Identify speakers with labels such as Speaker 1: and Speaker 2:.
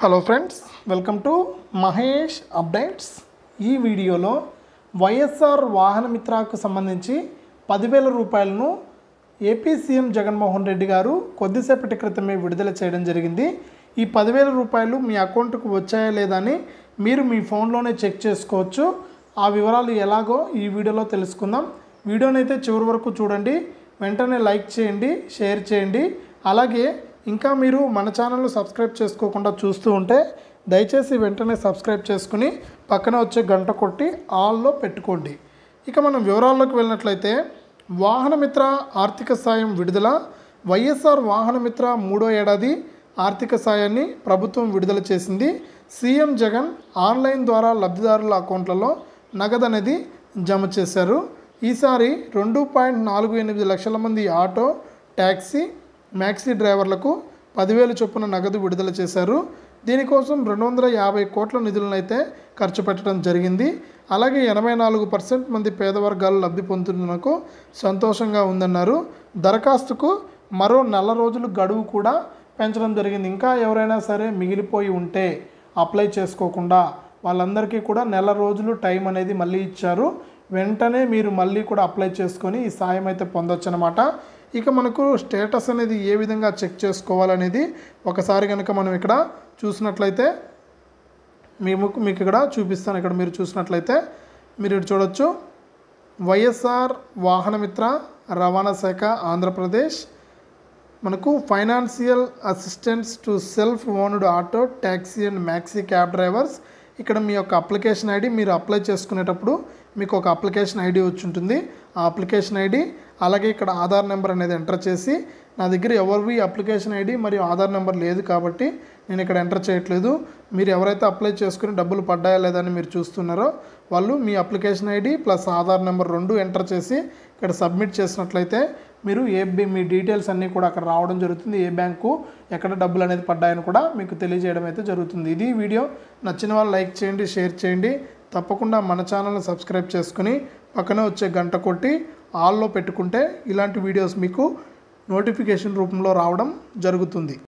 Speaker 1: hello friends welcome to Mahesh updates ఈ వీడియోలో వైఎస్ఆర్ వాహన మిత్రకు సంబంధించి పదివేల రూపాయలను ఏపీ సీఎం జగన్మోహన్ రెడ్డి గారు కొద్దిసేపటి క్రితమే విడుదల చేయడం జరిగింది ఈ పదివేల రూపాయలు మీ అకౌంట్కు వచ్చాయా లేదా అని మీరు మీ ఫోన్లోనే చెక్ చేసుకోవచ్చు ఆ వివరాలు ఎలాగో ఈ వీడియోలో తెలుసుకుందాం వీడియోని అయితే చివరి వరకు చూడండి వెంటనే లైక్ చేయండి షేర్ చేయండి అలాగే ఇంకా మీరు మన ఛానల్ను సబ్స్క్రైబ్ చేసుకోకుండా చూస్తూ ఉంటే దయచేసి వెంటనే సబ్స్క్రైబ్ చేసుకుని పక్కన వచ్చే గంట కొట్టి ఆల్లో పెట్టుకోండి ఇక మనం వివరాల్లోకి వెళ్ళినట్లయితే వాహనమిత్ర ఆర్థిక సాయం విడుదల వైఎస్ఆర్ వాహనమిత్ర మూడో ఏడాది ఆర్థిక సాయాన్ని ప్రభుత్వం విడుదల చేసింది సీఎం జగన్ ఆన్లైన్ ద్వారా లబ్ధిదారుల అకౌంట్లలో నగదు అనేది జమ చేశారు ఈసారి రెండు పాయింట్ నాలుగు ఎనిమిది లక్షల మంది ఆటో ట్యాక్సీ మ్యాక్సీ డ్రైవర్లకు పదివేలు చొప్పున నగదు విడుదల చేశారు దీనికోసం రెండు వందల యాభై కోట్ల నిధులను అయితే ఖర్చు పెట్టడం జరిగింది అలాగే ఎనభై నాలుగు పర్సెంట్ మంది పేద వర్గాలు లబ్ధి పొందుతున్నకు సంతోషంగా ఉందన్నారు దరఖాస్తుకు మరో నెల రోజులు గడువు కూడా పెంచడం జరిగింది ఇంకా ఎవరైనా సరే మిగిలిపోయి ఉంటే అప్లై చేసుకోకుండా వాళ్ళందరికీ కూడా నెల రోజులు టైం అనేది మళ్ళీ ఇచ్చారు వెంటనే మీరు మళ్ళీ కూడా అప్లై చేసుకొని ఈ సాయం అయితే పొందొచ్చు అనమాట ఇక మనకు స్టేటస్ అనేది ఏ విధంగా చెక్ చేసుకోవాలనేది ఒకసారి కనుక మనం ఇక్కడ చూసినట్లయితే మేము మీకు ఇక్కడ చూపిస్తాను ఇక్కడ మీరు చూసినట్లయితే మీరు ఇక్కడ చూడొచ్చు వైఎస్ఆర్ వాహనమిత్ర రవాణా శాఖ ఆంధ్రప్రదేశ్ మనకు financial assistance to self owned auto taxi and maxi cab drivers ఇక్కడ మీ యొక్క అప్లికేషన్ ఐడి మీరు అప్లై చేసుకునేటప్పుడు మీకు ఒక అప్లికేషన్ ఐడి వచ్చి ఉంటుంది ఆ అప్లికేషన్ ఐడి అలాగే ఇక్కడ ఆధార్ నెంబర్ అనేది ఎంటర్ చేసి నా దగ్గర ఎవరివి అప్లికేషన్ ఐడి మరియు ఆధార్ నెంబర్ లేదు కాబట్టి నేను ఇక్కడ ఎంటర్ చేయట్లేదు మీరు ఎవరైతే అప్లై చేసుకుని డబ్బులు పడ్డాయా లేదా అని మీరు చూస్తున్నారో వాళ్ళు మీ application ID plus Aadhaar number రెండు ఎంటర్ చేసి ఇక్కడ సబ్మిట్ చేసినట్లయితే మీరు ఏ బి- మీ డీటెయిల్స్ అన్నీ కూడా అక్కడ రావడం జరుగుతుంది ఏ బ్యాంకు ఎక్కడ డబ్బులు అనేది పడ్డాయని కూడా మీకు తెలియజేయడం అయితే జరుగుతుంది ఇది వీడియో నచ్చిన వాళ్ళు లైక్ చేయండి షేర్ చేయండి తప్పకుండా మన ఛానల్ని సబ్స్క్రైబ్ చేసుకుని పక్కనే వచ్చే గంట కొట్టి ఆల్లో పెట్టుకుంటే ఇలాంటి వీడియోస్ మీకు నోటిఫికేషన్ రూపంలో రావడం జరుగుతుంది